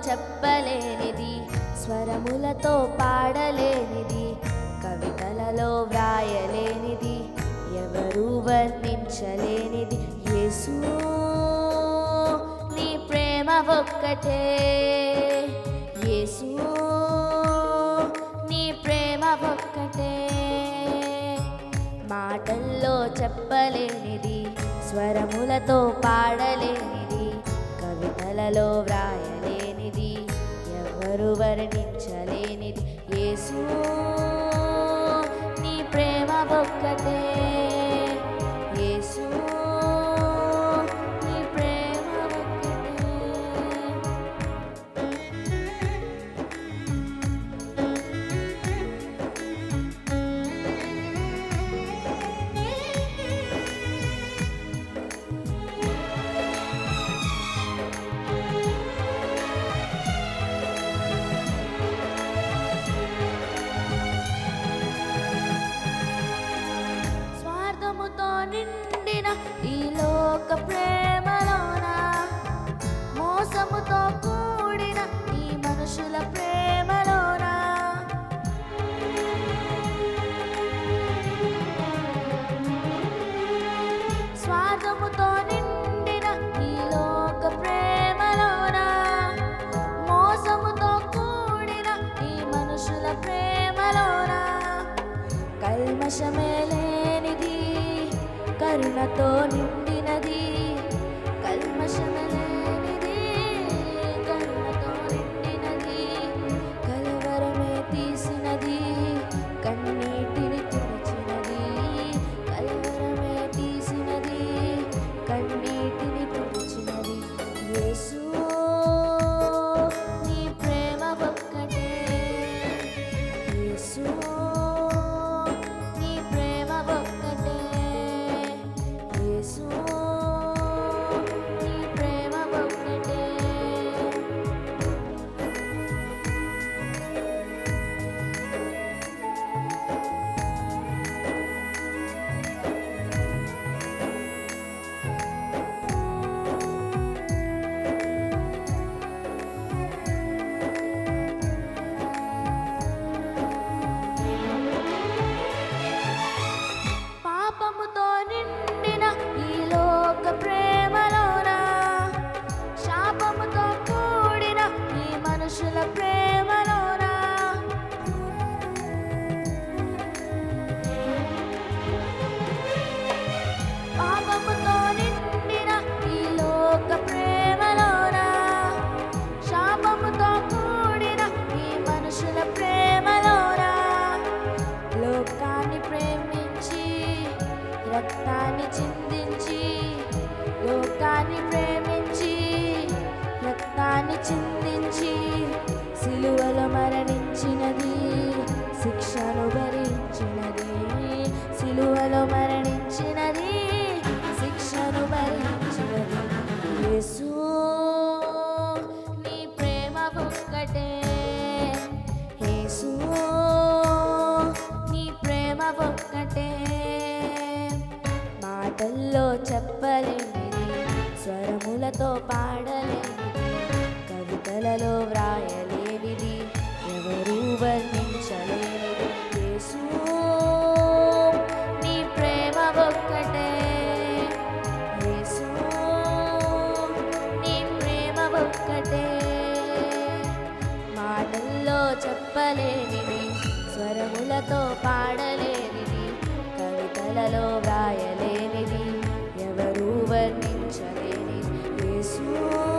చెప్పలేనిది స్వరములతో పాడలేనిది కవితలలో వ్రాయలేనిది ఎవరు వర్ణించలేనిది యేసు నీ ప్రేమ ఒక్కటే యేసు నీ ప్రేమ ఒక్కటే మాటల్లో చెప్పలేనిది స్వరములతో పాడలేనిది కవితలలో వ్రాయలేనిది ఎవరు వర్ణించలేనిది యేసు నీ ప్రేమ ఒక్కటే యేసు నీ ప్రేమ ఒక్కటే స్వార్థముతో నిండిన ఈ లోక ప్రేమలోన మోసముతో కూడిన ఈ మనుషుల ప్రేమలోన స్వార్థముతో నిండిన ఈ లోక ప్రేమలోన మోసముతో కూడిన ఈ మనుషుల ప్రేమలోన కల్మషమే లేనిది కరుణతో నిండినది కల్మషమే లేనిది కరుణతో నిండినది కలవరమే తీసినది కన్నీటిని తుడిచినది కలవరమే తీసినది కన్నీటిని తుడిచినది యేసు నీ ప్రేమ ఒక్కటే యేసు నీ ప్రేమ ఒక్కటే యేసు నీ ప్రేమ ఒక్కటే పాపముతో నిండిన ఈ లోక ప్రేమలోన శాపముతో కూడిన ఈ మనుషుల ప్రేమలోన పాపముతో నిండిన ఈ లోక ప్రేమలోన శాపముతో కూడిన ఈ మనుషుల ప్రేమలోన లోకాన్ని ప్రేమించి రక్తాన్ని చిందించి లోకాన్ని ప్రేమించి రక్తాన్ని చిందించి సిలువలో మరణించినది శిక్షను భరించినది సిలువలో మరణించినది శిక్షను భరించినది యేసు నీ ప్రేమ ఒక్కటే యేసు నీ ప్రేమ ఒక్కటే మాటల్లో చెప్పలేనిది స్వరములతో పాడలేనిది కవితలలో వ్రాయలేనిది ఎవరు వర్ణించలేనిది యేసు నీ ప్రేమ ఒక్కటే యేసు నీ ప్రేమ ఒక్కటే మాటల్లో చెప్పలేనిది స్వరములతో పాడలేనిది కవితలలో వ్రాయలేనిది ఎవరు వర్ణించలేనిది యేసు